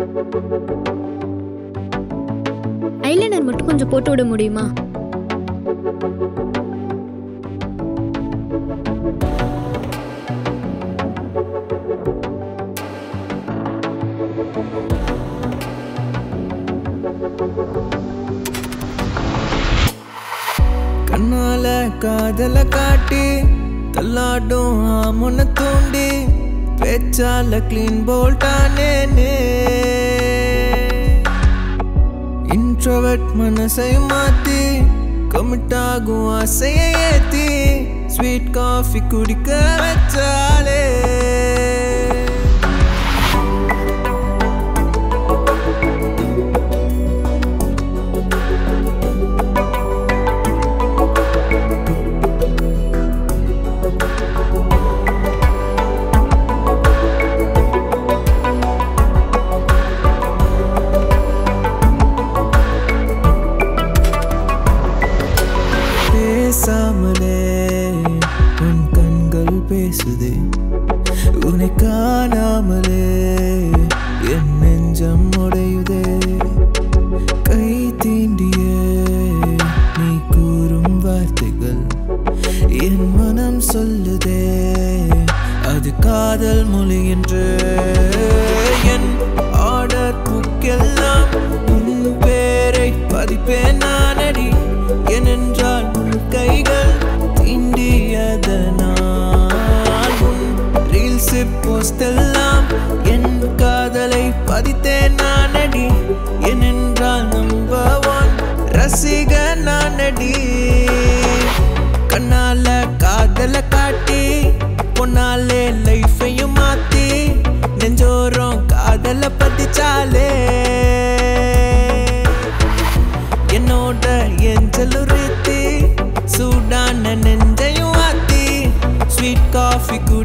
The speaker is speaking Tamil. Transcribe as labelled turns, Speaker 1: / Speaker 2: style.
Speaker 1: ஐலைனர் மட்டும் கொஞ்சம் போட்டு விட முடியுமா
Speaker 2: கண்ணால காதல காட்டி தள்ளாடும் ஆமுன தூண்டி பேச்சால கிளீன் போல்டானே இன்ட்ரோவர்ட் மனசையும் மாத்தி கமிட் ஆகும் ஆசையை ஏத்தி ஸ்வீட் காஃபி குடிக்க வச்சாலே பேசாமலே உன் கண்கள் பேசுதே உன்னை காணாமலே என் நெஞ்சம் உடையுதே கை தீண்டிய நீ கூறும் வார்த்தைகள் என் மனம் சொல்லுதே அது காதல் மொழி என்று என் ஆர்டர் புக்கெல்லாம் உன் பேரை பதிப்பேன் நானடி ஏனென்றால் உன் கைகள் தீண்டியதனால் உன் ரீல்ஸ் போஸ்டெல்லாம் என் காதலை பதித்தேன் நானடி ஏனென்றால் நம்பர் ஒன் ரசிக நானடி கண்ணால காதல காட்டி பொன்னாலே லைஃபையும் மாத்தி நெஞ்சோரம் காதல பதிச்சாலே என்னோட எஞ்சலுரித்தி சூடான நெஞ்சையும் ஆத்தி ஸ்வீட் காஃபி கூட